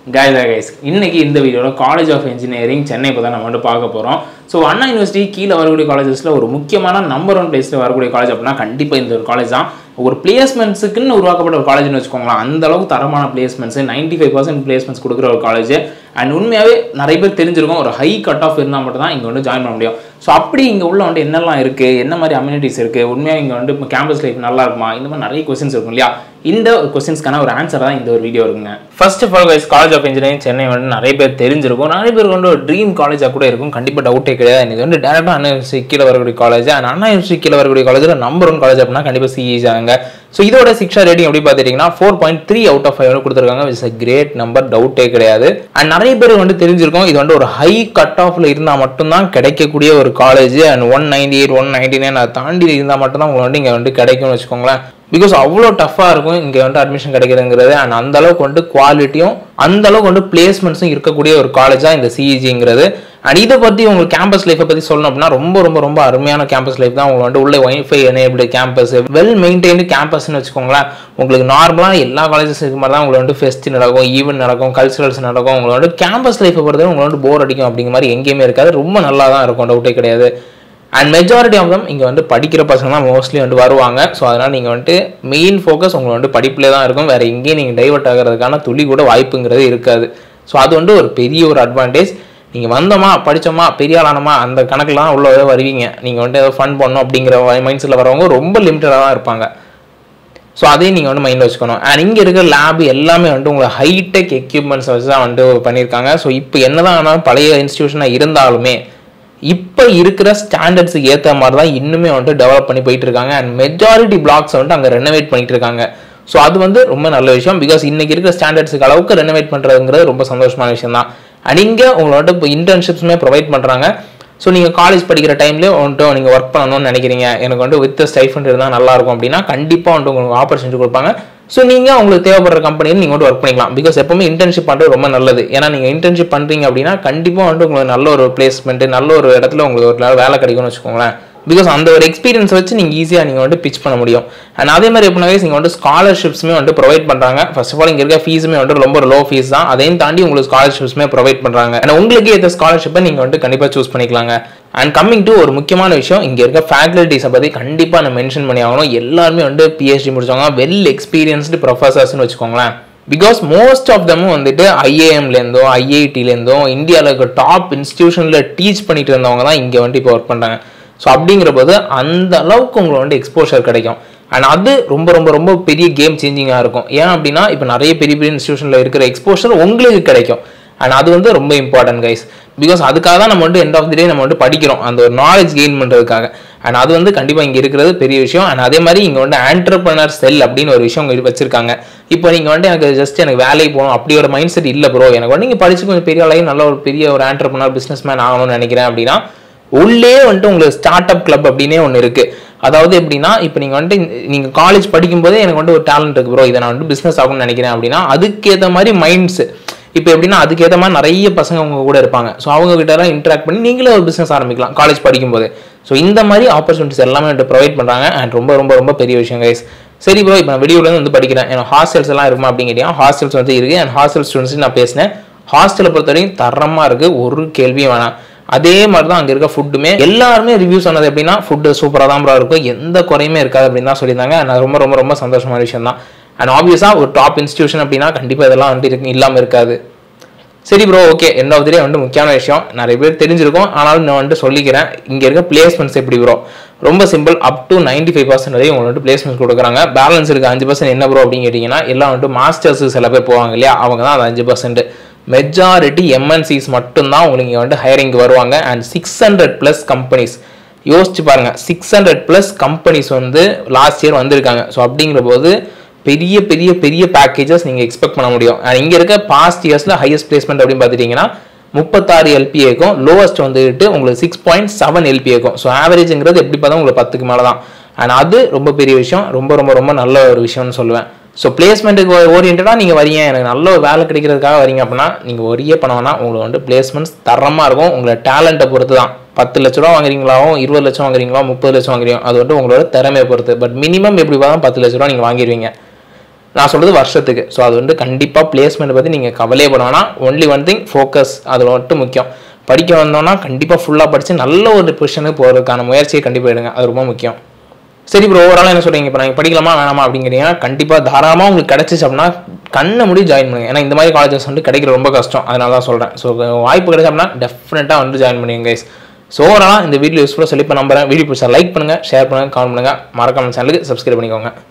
guys guys இன்னைக்கு இந்த வீடியோவில் காலேஜ் ஆஃப் இன்ஜினியரிங் சென்னை இப்போ தான் நம்ம வந்து பார்க்க போகிறோம் ஸோ அண்ணா யூனிவர்சிட்டி கீழே வரக்கூடிய காலேஜஸில் ஒரு முக்கியமான நம்பர் ஒன் பிளேஸில் வரக்கூடிய காலேஜ் அப்படின்னா கண்டிப்பாக இந்த ஒரு காலேஜ் தான் ஒரு பிளேஸ்மெண்ட்ஸுக்குன்னு உருவாக்கப்பட்ட ஒரு காலேஜ்னு வச்சுக்கோங்களேன் அந்த அளவுக்கு தரமான placements ninety five percent placements கொடுக்குற ஒரு காலேஜ் அண்ட் உண்மையாகவே நிறைய பேர் தெரிஞ்சிருக்கும் ஒரு ஹை கட் ஆஃப் இருந்தால் மட்டும் தான் இங்கே வந்து ஜாயின் பண்ண முடியும் ஸோ அப்படி இங்கே உள்ள வந்து என்னெல்லாம் இருக்குது என்ன மாதிரி அம்யூனிட்டிஸ் இருக்குது உண்மையாக இங்கே வந்து இப்போ கேம்பஸ் லைஃப் நல்லா இருக்குமா இந்த மாதிரி நிறைய கொஸ்டின்ஸ் இருக்கும் இல்லையா இந்த கொஸ்டின்ஸ்க்கான ஒரு ஆன்சர் தான் இந்த ஒரு வீடியோ இருக்குங்க first of all guys college of engineering Chennai வந்து நிறைய பேர் தெரிஞ்சிருக்கும் நிறைய பேருக்கு வந்து ஒரு ட்ரீம் காலேஜாக கூட இருக்கும் கண்டிப்பாக டவுட்டே கிடையாது இது வந்து டேரக்டாக அண்ணா யூனிவர்சிட்டி கீழே வரக்கூடிய காலேஜ் அண்ட் அண்ணா யூனிவர்சிட்டி கீழே வரக்கூடிய காலேஜில் நம்பர் ஒன் காலேஜ் அப்படின்னா கண்டிப்பாக சிஇஸ் ஆகுங்க ஸோ இதோட சிக்ஷா ரேட்டிங் எப்படி பார்த்துட்டிங்கன்னா four point three out of five கொடுத்துருக்காங்க இட்ஸ் அ கிரேட் நம்பர் டவுட்டே கிடையாது அண்ட் நிறைய பேர் வந்து தெரிஞ்சிருக்கும் இது வந்து ஒரு ஹை கட் ஆஃப்ல இருந்தால் மட்டும்தான் கிடைக்கக்கூடிய ஒரு college and one ninety eight one ninety nine அதை தாண்டி இருந்தால் மட்டும்தான் உங்களுக்கு வந்து இங்கே வந்து கிடைக்கும்னு வச்சுக்கோங்களேன் பிகாஸ் அவ்வளோ டஃப்பாக இருக்கும் இங்கே வந்து அட்மிஷன் கிடைக்கிறதுங்கிறது அண்ட் அந்த அளவுக்கு வந்து குவாலிட்டியும் அந்த அளவுக்கு வந்து பிளேஸ்மெண்ட்ஸும் இருக்கக்கூடிய ஒரு காலேஜாக இந்த சிஇஜிங்கிறது அண்ட் இதை பற்றி உங்களுக்கு கேம்பஸ் லைஃப்பை பற்றி சொல்லணும் அப்படின்னா ரொம்ப ரொம்ப ரொம்ப அருமையான கேம்பஸ் லைஃப் தான் உங்களுக்கு வந்து உள்ள wifi enable campus well maintained கேம்பஸ்னு வச்சுக்கோங்களேன் உங்களுக்கு நார்மலாக எல்லா காலேஜஸ் இருக்க மாதிரி தான் உங்களுக்கு வந்து ஃபெஸ்ட் நடக்கும் ஈவெண்ட் நடக்கும் கல்ச்சுரல்ஸ் நடக்கும் உங்களுக்கு வந்து கேம்பஸ் லைஃப்பை பொறுத்தவரை உங்களுக்கு வந்து போர் அடிக்கும் அப்படிங்கிற மாதிரி எங்கேயுமே இருக்காது ரொம்ப நல்லா தான் இருக்கும் டவுட்டே கிடையாது அண்ட் மெஜாரிட்டி ஆஃப் தம் இங்கே வந்து படிக்கிற பசங்க தான் மோஸ்ட்லி வந்து வருவாங்க ஸோ அதனால் நீங்கள் வந்துட்டு மெயின் ஃபோக்கஸ் உங்களுக்கு வந்து படிப்பிலே தான் இருக்கும் வேறு எங்கேயும் நீங்கள் டைவர்ட் ஆகிறதுக்கான துளி கூட வாய்ப்புங்கிறது இருக்காது ஸோ அது வந்து ஒரு பெரிய ஒரு அட்வான்டேஜ் நீங்கள் வந்தோமா படித்தோமா பெரிய ஆளானோமா அந்த கணக்கெலாம் உள்ளவே வருவீங்க நீங்கள் வந்துட்டு ஏதோ ஃபன் பண்ணணும் அப்படிங்கிற மைண்ட் செட்டில் வரவங்க ரொம்ப லிமிட்டடாக தான் இருப்பாங்க ஸோ அதையும் நீங்கள் வந்து மைண்டில் வச்சுக்கணும் அண்ட் இங்கே இருக்கிற லேப் எல்லாமே வந்துட்டு உங்களை ஹைடெக் எக்யூப்மெண்ட்ஸ் வச்சு தான் வந்துட்டு பண்ணியிருக்காங்க ஸோ இப்போ என்னதான் ஆனாலும் பழைய இன்ஸ்டியூஷனாக இருந்தாலுமே இப்போ இருக்கிற ஸ்டாண்டர்ட்ஸுக்கு ஏற்ற மாதிரி தான் இன்னுமே வந்துட்டு டெவலப் பண்ணி போயிட்டு இருக்காங்க அண்ட் மெஜாரிட்டி பிளாக்ஸ் வந்துட்டு அங்கே ரெனோவேட் பண்ணிட்டு இருக்காங்க ஸோ அது வந்து ரொம்ப நல்ல விஷயம் பிகாஸ் இன்னைக்கு இருக்கிற ஸ்டாண்டர்ட்ஸுக்கு அளவுக்கு ரெனோவேட் பண்ணுறதுங்கிறது ரொம்ப சந்தோஷமான விஷயம் தான் அண்ட் இங்கே உங்களோட இப்போ இன்டர்ன்ஷிப்ஸுமே ப்ரொவைட் பண்ணுறாங்க ஸோ நீங்கள் காலேஜ் படிக்கிற டைம்லேயே வந்துட்டு நீங்கள் ஒர்க் பண்ணணும்னு நினைக்கிறீங்க எனக்கு வந்து வித் ஸ்டைஃபண்ட் இருந்தால் நல்லாயிருக்கும் அப்படின்னா கண்டிப்பாக வந்துட்டு உங்களுக்கு ஆப்பர்ச்சுனிட்டி கொடுப்பாங்க ஸோ நீங்கள் உங்களுக்கு தேவைப்படுற கம்பெனியில் நீங்கள் வந்து ஒர்க் பண்ணிக்கலாம் பிகாஸ் எப்பவுமே இன்டர்ன்ஷிப் பண்ணுறது ரொம்ப நல்லது ஏன்னா நீங்கள் இன்டர்ன்ஷிப் பண்ணுறீங்க அப்படின்னா கண்டிப்பாக வந்துட்டு உங்களுக்கு நல்ல ஒரு பிளேஸ்மெண்ட் நல்ல ஒரு இடத்துல உங்களுக்கு ஒரு வேலை கிடைக்கும்னு வச்சுக்கோங்களேன் பிகாஸ் அந்த ஒரு எக்ஸ்பீரியன்ஸ் வச்சு நீங்கள் ஈஸியாக நீங்கள் வந்து பிச் பண்ண முடியும் அண்ட் அதே மாதிரி எப்படின்னா நீங்கள் வந்து ஸ்காலர்ஷிப்ஸுமே வந்து ப்ரொவைட் பண்ணுறாங்க ஃபர்ஸ்ட் ஆஃப் ஆல் இங்கே இருக்க ஃபீஸுமே வந்து ரொம்ப லோ ஃபீஸ் தான் அதையும் தாண்டி உங்களுக்கு ஸ்காலர்ஷிப்ஸுமே ப்ரொவைட் பண்ணுறாங்க அண்ட் உங்களுக்கு ஏற்ற ஸ்காலர்ஷிப்பை நீங்கள் வந்து கண்டிப்பாக சூஸ் பண்ணிக்கலாங்க அண்ட் கம்மிங் டு ஒரு முக்கியமான விஷயம் இங்கே இருக்க ஃபேக்கல்ட்டிஸை பற்றி கண்டிப்பாக நான் மென்ஷன் பண்ணி ஆகணும் எல்லாருமே வந்து பிஹெச்டி முடிச்சவங்க வெல் எக்ஸ்பீரியன்ஸ்டு ப்ரொஃபசர்ஸ்னு வச்சுக்கோங்களேன் பிகாஸ் மோஸ்ட் ஆஃப் தமும் வந்துட்டு ஐஏஎம்லேருந்தோ ஐஐடிலேருந்தோ இந்தியாவில் இருக்க டாப் இன்ஸ்டியூஷனில் டீச் பண்ணிட்டு இருந்தவங்க தான் இங்கே வந்துட்டு இப்போ ஒர்க் பண்ணுறாங்க ஸோ அப்படிங்கிற போது அந்த அளவுக்கு உங்களுக்கு வந்து எக்ஸ்போஷர் கிடைக்கும் அண்ட் அது ரொம்ப ரொம்ப ரொம்ப பெரிய கேம் சேஞ்சிங்காக இருக்கும் ஏன் அப்படின்னா இப்போ நிறைய பெரிய பெரிய இன்ஸ்டியூஷனில் இருக்கிற எக்ஸ்போஷர் உங்களுக்கு கிடைக்கும் அண்ட் அது வந்து ரொம்ப இம்பார்ட்டன்ட் கைஸ் பிகாஸ் அதுக்காக தான் நம்ம வந்து எண்ட் ஆஃப் தி டே நம்ம வந்து படிக்கிறோம் அந்த ஒரு நாலேஜ் கெயின் பண்ணுறதுக்காக அண்ட் அது வந்து கண்டிப்பாக இங்கே இருக்கிறது பெரிய விஷயம் அண்ட் அதே மாதிரி இங்கே வந்து ஆண்டர்பனர் செல் அப்படின்னு ஒரு விஷயம் இங்கே வச்சிருக்காங்க இப்போ நீங்கள் வந்து எனக்கு ஜஸ்ட் எனக்கு வேலைக்கு போகணும் அப்படி ஒரு மைண்ட் செட் இல்லை ப்ரோ எனக்கு வந்து நீங்கள் படிச்சு கொஞ்சம் பெரிய ஆளாகி நல்ல ஒரு பெரிய ஒரு ஆண்டர்பனர் பிஸ்னஸ் மேன் ஆகணும்னு நினைக்கிறேன் அப்படின்னா உள்ளே வந்துட்டு உங்களுக்கு ஸ்டார்ட் அப் கிளப் அப்படின்னே ஒன்று இருக்குது அதாவது எப்படின்னா இப்போ நீங்கள் வந்துட்டு நீங்கள் காலேஜ் படிக்கும்போதே எனக்கு வந்து ஒரு டேலண்ட் இருக்கு ப்ரோ இதை நான் வந்து பிஸ்னஸ் ஆகணும்னு நினைக்கிறேன் அப்படின்னா அதுக்கேற்ற மாதிரி மைண்ட்ஸ் இப்போ எப்படின்னா அதுக்கேற்ற மாதிரி நிறைய பசங்க அவங்க கூட இருப்பாங்க ஸோ அவங்க கிட்ட எல்லாம் இன்ட்ராக்ட் பண்ணி நீங்களே ஒரு பிஸ்னஸ் ஆரம்பிக்கலாம் காலேஜ் படிக்கும்போது ஸோ இந்த மாதிரி ஆப்பர்ச்சுனிட்டிஸ் எல்லாமே வந்துட்டு ப்ரொவைட் பண்ணுறாங்க அண்ட் ரொம்ப ரொம்ப ரொம்ப பெரிய விஷயம் கைஸ் சரி ப்ரோ இப்போ நான் வெளியூர்லேருந்து வந்து படிக்கிறேன் எனக்கு ஹாஸ்டல்ஸ் எல்லாம் இருக்குமா அப்படின்னு கேட்டீங்கன்னா ஹாஸ்டல்ஸ் வந்து இருக்குது அண்ட் ஹாஸ்டல் ஸ்டூடெண்ட்ஸ் நான் பேசினேன் ஹாஸ்டலை பொறுத்த வரைக்கும் தரமாக இருக்குது ஒரு கேள்வியும் வேணாம் அதே மாதிரி தான் அங்கே இருக்க ஃபுட்டுமே எல்லாருமே ரிவ்யூ சொன்னது எப்படின்னா ஃபுட்டு சூப்பராக தான் ப்ரோ இருக்கும் எந்த குறையுமே இருக்காது அப்படின்னு தான் சொல்லியிருந்தாங்க நான் ரொம்ப ரொம்ப ரொம்ப சந்தோஷமான விஷயம் தான் அண்ட் ஆப்வியஸாக ஒரு டாப் இன்ஸ்டியூஷன் அப்படின்னா கண்டிப்பாக இதெல்லாம் வந்து இருக்கு இல்லாமல் இருக்காது சரி bro okay end of the day வந்து முக்கியமான விஷயம் நிறைய பேர் தெரிஞ்சிருக்கும் ஆனாலும் நான் வந்துட்டு சொல்லிக்கிறேன் இங்கே இருக்க பிளேஸ்மெண்ட்ஸ் எப்படி ப்ரோ ரொம்ப simple up to ninety five percent வரையும் உங்களுக்கு வந்து பிளேஸ்மெண்ட் கொடுக்குறாங்க பேலன்ஸ் இருக்க அஞ்சு பர்சன்ட் என்ன ப்ரோ அப்படின்னு கேட்டிங்கன்னா எல்லாம் வந்துட்டு மாஸ்டர்ஸ் சில பேர் போவாங்க இல்லையா அவங்க தான் அது அஞ்சு பர்சன்ட் மெஜாரிட்டி எம்என்சிஸ் மட்டும்தான் உங்களுக்கு இங்கே வந்துட்டு ஹையரிங் வருவாங்க and six hundred plus companies யோசிச்சு பாருங்க சிக்ஸ் ஹண்ட்ரட் ப்ளஸ் கம்பெனிஸ் வந்து லாஸ்ட் இயர் வந்திருக்காங்க ஸோ அப்படிங்கிற போது பெரிய பெரிய பெரிய பேக்கேஜஸ் நீங்கள் எக்ஸ்பெக்ட் பண்ண முடியும் அண்ட் இங்கே இருக்க பாஸ்ட் இயர்ஸில் ஹையஸ்ட் பிளேஸ்மெண்ட் அப்படின்னு பார்த்துட்டிங்கன்னா முப்பத்தாறு எல்பிஏக்கும் லோவஸ்ட் வந்துட்டு உங்களுக்கு சிக்ஸ் பாயிண்ட் செவன் எல்பிஏக்கும் ஸோ ஆவரேஜுங்கிறது எப்படி பார்த்தா உங்களுக்கு பத்துக்கு மேலே தான் அண்ட் அது ரொம்ப பெரிய விஷயம் ரொம்ப ரொம்ப ரொம்ப நல்ல ஒரு விஷயம்னு சொல்லுவேன் ஸோ பிளேஸ்மெண்ட்டுக்கு ஓரியன்டாக நீங்கள் வரீங்க எனக்கு நல்ல ஒரு வேலை கிடைக்கிறதுக்காக வரீங்க அப்படின்னா நீங்கள் ஒரே பண்ண வேணால் உங்களுக்கு வந்து பிளேஸ்மெண்ட்ஸ் தரமாக இருக்கும் உங்களோட டேலண்ட்டை பொறுத்து தான் பத்து லட்ச ரூபா வாங்குறீங்களாவும் இருபது லட்சம் வாங்குறீங்களா முப்பது லட்சம் வாங்குறீங்க அது வந்து உங்களோட திறமையை பொறுத்து பட் மினிமம் எப்படி பார்த்தா பத்து லட்ச ரூபா நீங்கள் வாங்கிடுவீங்க நான் சொல்கிறது வருஷத்துக்கு ஸோ அது வந்து கண்டிப்பாக பிளேஸ்மெண்ட் பற்றி நீங்கள் கவலையே பட வேணாம் ஒன்லி ஒன் திங் ஃபோக்கஸ் அது மட்டும் முக்கியம் படிக்க வந்தோம்னா கண்டிப்பாக ஃபுல்லாக படித்து நல்ல ஒரு பொசிஷனுக்கு போகிறதுக்கான முயற்சியை கண்டிப்பாக எடுங்க அது ரொம்ப முக்கியம் சரி ப்ரோ ஓவரால் என்ன சொல்றீங்க இப்போ நீங்கள் படிக்கலாமா வேணாமா அப்படிங்கிறீங்கன்னா கண்டிப்பாக தாராளமாக உங்களுக்கு கிடச்சிச்சு அப்படின்னா கண்ணை முடி ஜாயின் பண்ணுங்க ஏன்னா இந்த மாதிரி காலேஜஸ் வந்து கிடைக்கிற ரொம்ப கஷ்டம் அதனால தான் சொல்கிறேன் ஸோ வாய்ப்பு கிடைச்சா அப்படின்னா டெஃபினட்டாக வந்து ஜாயின் பண்ணுங்க கைஸ் ஸோ ஓவராலாக இந்த வீடியோ யூஸ்ஃபுல்லாக சொல்லி இப்போ நம்புறேன் வீடியோ பிடிச்சா லைக் பண்ணுங்கள் ஷேர் பண்ணுங்கள் கமெண்ட் பண்ணுங்கள் மறக்காம சேனலுக்கு சப்ஸ்கிரைப் பண்ணிக்கோங்க